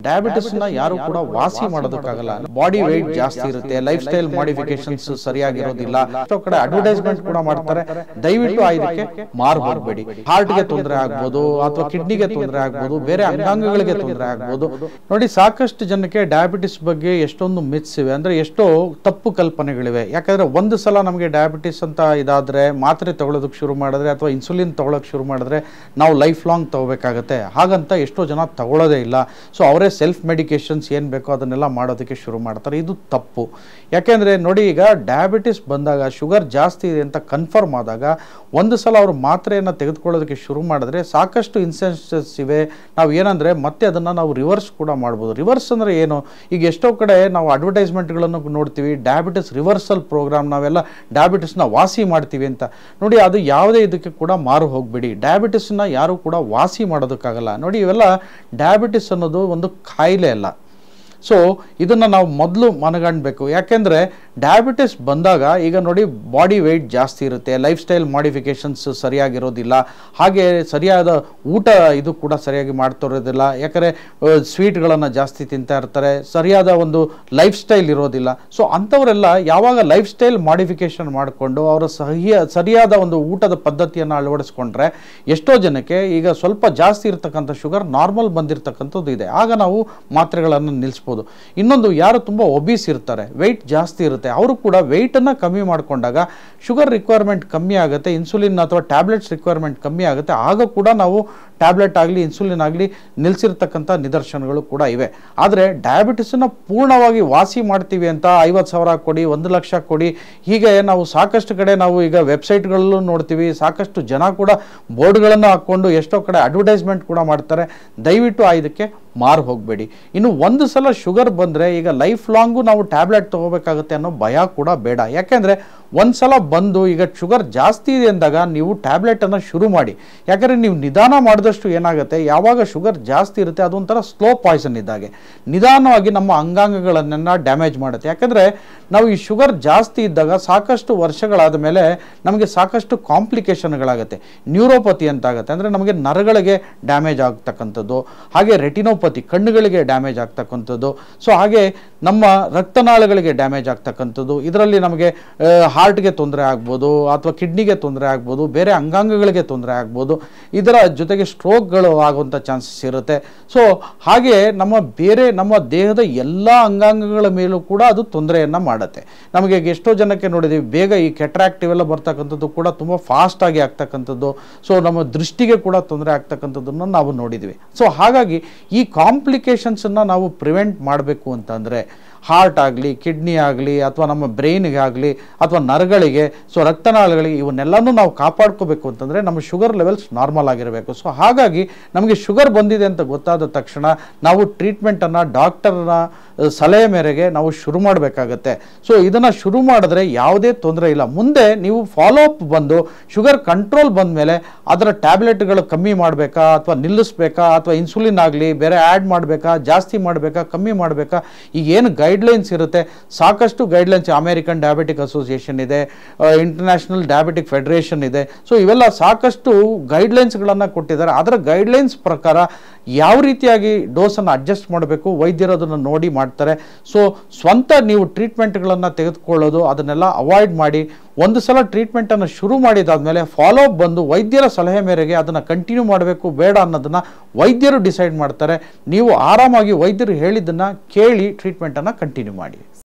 diabetes ನ ಯಾರು ಕೂಡ ವಾಸಿ ಮಾಡೋದಕ್ಕಾಗಲ್ಲ ಬಾಡಿ weight ಜಾಸ್ತಿ ಇರುತ್ತೆ ಲೈಫ್ ಸ್ಟೈಲ್ ಮಾಡಿಫಿಕೇಶನ್ಸ್ ಸರಿಯಾಗಿರೋದಿಲ್ಲ ಎಷ್ಟೋ ಕಡೆ ಅಡ್ವರ್ಟೈಸ್ಮೆಂಟ್ ಕೂಡ ಮಾಡ್ತಾರೆ ದಯವಿಟ್ಟು ಆ ಇದಕ್ಕೆ ಮಾರು ಹೋಗ್ಬೇಡಿ ಹಾರ್ಟ್ಗೆ ತೊಂದರೆ ಆಗ್ಬೋದು ಅಥವಾ ಕಿಡ್ನಿಗೆ ತೊಂದರೆ ಆಗ್ಬೋದು ಬೇರೆ ಅಂಗಾಂಗಗಳಿಗೆ ತೊಂದರೆ ಆಗ್ಬೋದು ನೋಡಿ ಸಾಕಷ್ಟು ಜನಕ್ಕೆ ಡಯಾಬಿಟಿಸ್ ಬಗ್ಗೆ ಎಷ್ಟೊಂದು ಮಿತ್ಸ್ ಇವೆ ಅಂದ್ರೆ ಎಷ್ಟೋ ತಪ್ಪು ಕಲ್ಪನೆಗಳಿವೆ ಯಾಕಂದ್ರೆ ಒಂದು ಸಲ ನಮಗೆ ಡಯಾಬಿಟಿಸ್ ಅಂತ ಇದಾದ್ರೆ ಮಾತ್ರೆ ತಗೊಳ್ಳೋದಕ್ಕೆ ಶುರು ಮಾಡಿದ್ರೆ ಅಥವಾ ಇನ್ಸುಲಿನ್ ತಗೊಳ್ಳೋಕೆ ಶುರು ಮಾಡಿದ್ರೆ ನಾವು ಲೈಫ್ ಲಾಂಗ್ ತಗೋಬೇಕಾಗತ್ತೆ ಹಾಗಂತ ಎಷ್ಟೋ ಜನ ತಗೊಳ್ಳೋದೇ ಇಲ್ಲ ಸೊ ಅವರೇ ಸೆಲ್ಫ್ ಮೆಡಿಕೇಶನ್ಸ್ ಏನು ಬೇಕೋ ಅದನ್ನೆಲ್ಲ ಮಾಡೋದಕ್ಕೆ ಶುರು ಮಾಡ್ತಾರೆ ಇದು ತಪ್ಪು ಯಾಕೆಂದರೆ ನೋಡಿ ಈಗ ಡಯಾಬಿಟಿಸ್ ಬಂದಾಗ ಶುಗರ್ ಜಾಸ್ತಿ ಇದೆ ಅಂತ ಕನ್ಫರ್ಮ್ ಆದಾಗ ಒಂದು ಸಲ ಅವರು ಮಾತ್ರೆಯನ್ನು ತೆಗೆದುಕೊಳ್ಳೋದಕ್ಕೆ ಶುರು ಮಾಡಿದ್ರೆ ಸಾಕಷ್ಟು ಇನ್ಸೆನ್ಸಸ್ ಇವೆ ನಾವು ಏನಂದರೆ ಮತ್ತೆ ಅದನ್ನು ನಾವು ರಿವರ್ಸ್ ಕೂಡ ಮಾಡ್ಬೋದು ರಿವರ್ಸ್ ಅಂದರೆ ಏನು ಈಗ ಎಷ್ಟೋ ಕಡೆ ನಾವು ಅಡ್ವರ್ಟೈಸ್ಮೆಂಟ್ಗಳನ್ನು ನೋಡ್ತೀವಿ ಡಯಾಬಿಟಿಸ್ ರಿವರ್ಸಲ್ ಪ್ರೋಗ್ರಾಮ್ ನಾವೆಲ್ಲ ಡಯಾಬಿಟಿಸ್ನ ವಾಸಿ ಮಾಡ್ತೀವಿ ಅಂತ ನೋಡಿ ಅದು ಯಾವುದೇ ಇದಕ್ಕೆ ಕೂಡ ಮಾರು ಹೋಗ್ಬಿಡಿ ಡಯಾಬಿಟಿಸ್ನ ಯಾರು ಕೂಡ ವಾಸಿ ಮಾಡೋದಕ್ಕಾಗಲ್ಲ ನೋಡಿ ಇವೆಲ್ಲ ಡಯಾಬಿಟಿಸ್ ಅನ್ನೋದು ಒಂದು ಕಾಯಿಲೆ ಅಲ್ಲ ಸೊ ಇದನ್ನು ನಾವು ಮೊದಲು ಮನಗಂಡಬೇಕು ಯಾಕೆಂದರೆ ಡಯಾಬಿಟಿಸ್ ಬಂದಾಗ ಈಗ ನೋಡಿ ಬಾಡಿ ವೆಯ್ಟ್ ಜಾಸ್ತಿ ಇರುತ್ತೆ ಲೈಫ್ ಸ್ಟೈಲ್ ಮಾಡಿಫಿಕೇಷನ್ಸ್ ಸರಿಯಾಗಿರೋದಿಲ್ಲ ಹಾಗೆ ಸರಿಯಾದ ಊಟ ಇದು ಕೂಡ ಸರಿಯಾಗಿ ಮಾಡ್ತಿರೋದಿಲ್ಲ ಯಾಕಂದರೆ ಸ್ವೀಟ್ಗಳನ್ನು ಜಾಸ್ತಿ ತಿಂತಾ ಇರ್ತಾರೆ ಸರಿಯಾದ ಒಂದು ಲೈಫ್ ಸ್ಟೈಲ್ ಇರೋದಿಲ್ಲ ಸೊ ಅಂಥವರೆಲ್ಲ ಯಾವಾಗ ಲೈಫ್ ಸ್ಟೈಲ್ ಮಾಡಿಫಿಕೇಷನ್ ಮಾಡಿಕೊಂಡು ಅವರ ಸಹಿಯ ಸರಿಯಾದ ಒಂದು ಊಟದ ಪದ್ಧತಿಯನ್ನು ಅಳವಡಿಸ್ಕೊಂಡ್ರೆ ಎಷ್ಟೋ ಜನಕ್ಕೆ ಈಗ ಸ್ವಲ್ಪ ಜಾಸ್ತಿ ಇರತಕ್ಕಂಥ ಶುಗರ್ ನಾರ್ಮಲ್ ಬಂದಿರತಕ್ಕಂಥದ್ದು ಇದೆ ಆಗ ನಾವು ಮಾತ್ರೆಗಳನ್ನು ನಿಲ್ಲಿಸ್ಬೋದು ಇನ್ನೊಂದು ಯಾರು ತುಂಬ ಒಬೀಸ್ ಇರ್ತಾರೆ ವೆಯ್ಟ್ ಜಾಸ್ತಿ ಇರುತ್ತೆ ಅವರು ಕೂಡ ವೆಯ್ಟನ್ನು ಕಮ್ಮಿ ಮಾಡಿಕೊಂಡಾಗ ಶುಗರ್ ರಿಕ್ವೈರ್ಮೆಂಟ್ ಕಮ್ಮಿ ಆಗುತ್ತೆ ಇನ್ಸುಲಿನ್ ಅಥವಾ ಟ್ಯಾಬ್ಲೆಟ್ಸ್ ರಿಕ್ವೈರ್ಮೆಂಟ್ ಕಮ್ಮಿ ಆಗುತ್ತೆ ಆಗ ಕೂಡ ನಾವು ಟ್ಯಾಬ್ಲೆಟ್ ಆಗಲಿ ಇನ್ಸುಲಿನ್ ಆಗಲಿ ನಿಲ್ಲಿಸಿರ್ತಕ್ಕಂಥ ನಿದರ್ಶನಗಳು ಕೂಡ ಇವೆ ಆದರೆ ಡಯಾಬಿಟಿಸನ್ನು ಪೂರ್ಣವಾಗಿ ವಾಸಿ ಮಾಡ್ತೀವಿ ಅಂತ ಐವತ್ತು ಸಾವಿರ ಕೊಡಿ ಒಂದು ಲಕ್ಷ ಕೊಡಿ ಹೀಗೆ ನಾವು ಸಾಕಷ್ಟು ಕಡೆ ನಾವು ಈಗ ವೆಬ್ಸೈಟ್ಗಳಲ್ಲೂ ನೋಡ್ತೀವಿ ಸಾಕಷ್ಟು ಜನ ಕೂಡ ಬೋರ್ಡ್ಗಳನ್ನು ಹಾಕ್ಕೊಂಡು ಎಷ್ಟೋ ಕಡೆ ಅಡ್ವರ್ಟೈಸ್ಮೆಂಟ್ ಕೂಡ ಮಾಡ್ತಾರೆ ದಯವಿಟ್ಟು ಆ ಇದಕ್ಕೆ ಮಾರು ಹೋಗಬೇಡಿ ಇನ್ನು ಒಂದು ಸಲ ಶುಗರ್ ಬಂದರೆ ಈಗ ಲೈಫ್ ಲಾಂಗು ನಾವು ಟ್ಯಾಬ್ಲೆಟ್ ತೊಗೋಬೇಕಾಗುತ್ತೆ ಅನ್ನೋ ಭಯ ಕೂಡ ಬೇಡ ಯಾಕೆಂದರೆ ಒಂದು ಸಲ ಬಂದು ಈಗ ಶುಗರ್ ಜಾಸ್ತಿ ಇದೆ ಅಂದಾಗ ನೀವು ಟ್ಯಾಬ್ಲೆಟನ್ನು ಶುರು ಮಾಡಿ ಯಾಕಂದರೆ ನೀವು ನಿಧಾನ ಮಾಡಿದಷ್ಟು ಏನಾಗುತ್ತೆ ಯಾವಾಗ ಶುಗರ್ ಜಾಸ್ತಿ ಇರುತ್ತೆ ಅದೊಂಥರ ಸ್ಲೋ ಪಾಯ್ಸನ್ ಇದ್ದಾಗೆ ನಿಧಾನವಾಗಿ ನಮ್ಮ ಅಂಗಾಂಗಗಳನ್ನೆಲ್ಲ ಡ್ಯಾಮೇಜ್ ಮಾಡುತ್ತೆ ಯಾಕಂದರೆ ನಾವು ಈ ಶುಗರ್ ಜಾಸ್ತಿ ಇದ್ದಾಗ ಸಾಕಷ್ಟು ವರ್ಷಗಳಾದ ಮೇಲೆ ನಮಗೆ ಸಾಕಷ್ಟು ಕಾಂಪ್ಲಿಕೇಶನ್ಗಳಾಗುತ್ತೆ ನ್ಯೂರೋಪತಿ ಅಂತ ಆಗುತ್ತೆ ಅಂದರೆ ನಮಗೆ ನರಗಳಿಗೆ ಡ್ಯಾಮೇಜ್ ಆಗ್ತಕ್ಕಂಥದ್ದು ಹಾಗೆ ರೆಟಿನೋಪತಿ ಕಣ್ಣುಗಳಿಗೆ ಡ್ಯಾಮೇಜ್ ಆಗ್ತಕ್ಕಂಥದ್ದು ಸೊ ಹಾಗೆ ನಮ್ಮ ರಕ್ತನಾಳಗಳಿಗೆ ಡ್ಯಾಮೇಜ್ ಆಗ್ತಕ್ಕಂಥದ್ದು ಇದರಲ್ಲಿ ನಮಗೆ ಹಾರ್ಟ್ಗೆ ತೊಂದರೆ ಆಗ್ಬೋದು ಅಥವಾ ಕಿಡ್ನಿಗೆ ತೊಂದರೆ ಆಗ್ಬೋದು ಬೇರೆ ಅಂಗಾಂಗಗಳಿಗೆ ತೊಂದರೆ ಆಗ್ಬೋದು ಇದರ ಜೊತೆಗೆ ಸ್ಟ್ರೋಕ್ಗಳು ಆಗುವಂಥ ಚಾನ್ಸಸ್ ಇರುತ್ತೆ ಸೊ ಹಾಗೆ ನಮ್ಮ ಬೇರೆ ನಮ್ಮ ದೇಹದ ಎಲ್ಲ ಅಂಗಾಂಗಗಳ ಮೇಲೂ ಕೂಡ ಅದು ತೊಂದರೆಯನ್ನು ಮಾಡುತ್ತೆ ನಮಗೆ ಈಗ ಎಷ್ಟೋ ಜನಕ್ಕೆ ನೋಡಿದ್ದೀವಿ ಬೇಗ ಈ ಕೆಟ್ರಾಕ್ಟ್ ಇವೆಲ್ಲ ಬರ್ತಕ್ಕಂಥದ್ದು ಕೂಡ ತುಂಬ ಫಾಸ್ಟಾಗಿ ಆಗ್ತಕ್ಕಂಥದ್ದು ಸೊ ನಮ್ಮ ದೃಷ್ಟಿಗೆ ಕೂಡ ತೊಂದರೆ ಆಗ್ತಕ್ಕಂಥದ್ದನ್ನು ನಾವು ನೋಡಿದ್ವಿ ಸೊ ಹಾಗಾಗಿ ಈ ಕಾಂಪ್ಲಿಕೇಶನ್ಸನ್ನು ನಾವು ಪ್ರಿವೆಂಟ್ ಮಾಡಬೇಕು ಅಂತಂದರೆ ಹಾರ್ಟ್ ಆಗಲಿ ಕಿಡ್ನಿ ಆಗಲಿ ಅಥವಾ ನಮ್ಮ ಬ್ರೈನ್ಗೆ ಆಗಲಿ ಅಥವಾ ನರಗಳಿಗೆ ಸೊ ರಕ್ತನಾಳಗಳಿಗೆ ಇವನ್ನೆಲ್ಲನೂ ನಾವು ಕಾಪಾಡ್ಕೋಬೇಕು ಅಂತಂದರೆ ನಮ್ಮ ಶುಗರ್ ಲೆವೆಲ್ಸ್ ನಾರ್ಮಲ್ ಆಗಿರಬೇಕು ಸೊ ಹಾಗಾಗಿ ನಮಗೆ ಶುಗರ್ ಬಂದಿದೆ ಅಂತ ಗೊತ್ತಾದ ತಕ್ಷಣ ನಾವು ಟ್ರೀಟ್ಮೆಂಟನ್ನು ಡಾಕ್ಟರ್ನ ಸಲಹೆ ಮೇರೆಗೆ ನಾವು ಶುರು ಮಾಡಬೇಕಾಗತ್ತೆ ಸೊ ಇದನ್ನು ಶುರು ಮಾಡಿದ್ರೆ ಯಾವುದೇ ತೊಂದರೆ ಇಲ್ಲ ಮುಂದೆ ನೀವು ಫಾಲೋ ಅಪ್ ಬಂದು ಶುಗರ್ ಕಂಟ್ರೋಲ್ ಬಂದ ಮೇಲೆ ಅದರ ಟ್ಯಾಬ್ಲೆಟ್ಗಳು ಕಮ್ಮಿ ಮಾಡಬೇಕಾ ಅಥವಾ ನಿಲ್ಲಿಸ್ಬೇಕಾ ಅಥವಾ ಇನ್ಸುಲಿನ್ ಆಗಲಿ ಬೇರೆ ಆ್ಯಡ್ ಮಾಡಬೇಕಾ ಜಾಸ್ತಿ ಮಾಡಬೇಕಾ ಕಮ್ಮಿ ಮಾಡಬೇಕಾ ಈಗ ಏನು ಗೈಡ್ಲೈನ್ಸ್ ಇರುತ್ತೆ ಸಾಕಷ್ಟು ಗೈಡ್ಲೈನ್ಸ್ ಅಮೇರಿಕನ್ ಡಯಾಬಿಟಿಕ್ ಅಸೋಸಿಯೇಷನ್ ಇದೆ ಇಂಟರ್ನ್ಯಾಷನಲ್ ಡಯಾಬಿಟಿಕ್ ಫೆಡರೇಷನ್ ಇದೆ ಸೊ ಇವೆಲ್ಲ ಸಾಕಷ್ಟು ಗೈಡ್ಲೈನ್ಸ್ಗಳನ್ನು ಕೊಟ್ಟಿದ್ದಾರೆ ಅದರ ಗೈಡ್ಲೈನ್ಸ್ ಪ್ರಕಾರ ಯಾವ ರೀತಿಯಾಗಿ ಡೋಸನ್ನು ಅಡ್ಜಸ್ಟ್ ಮಾಡಬೇಕು ವೈದ್ಯರು ಅದನ್ನು ನೋಡಿ ಮಾಡ್ತಾರೆ ಸೊ ಸ್ವಂತ ನೀವು ಟ್ರೀಟ್ಮೆಂಟ್ಗಳನ್ನು ತೆಗೆದುಕೊಳ್ಳೋದು ಅದನ್ನೆಲ್ಲ ಅವಾಯ್ಡ್ ಮಾಡಿ ಒಂದು ಸಲ ಟ್ರೀಟ್ಮೆಂಟನ್ನು ಶುರು ಮಾಡಿದಾದ್ಮೇಲೆ ಫಾಲೋ ಅಪ್ ಬಂದು ವೈದ್ಯರ ಸಲಹೆ ಮೇರೆಗೆ ಅದನ್ನು ಕಂಟಿನ್ಯೂ ಮಾಡಬೇಕು ಬೇಡ ಅನ್ನೋದನ್ನು ವೈದ್ಯರು ಡಿಸೈಡ್ ಮಾಡ್ತಾರೆ ನೀವು ಆರಾಮಾಗಿ ವೈದ್ಯರು ಹೇಳಿದ್ದನ್ನು ಕೇಳಿ ಟ್ರೀಟ್ಮೆಂಟನ್ನು ಕಂಟಿನ್ಯೂ ಮಾಡಿ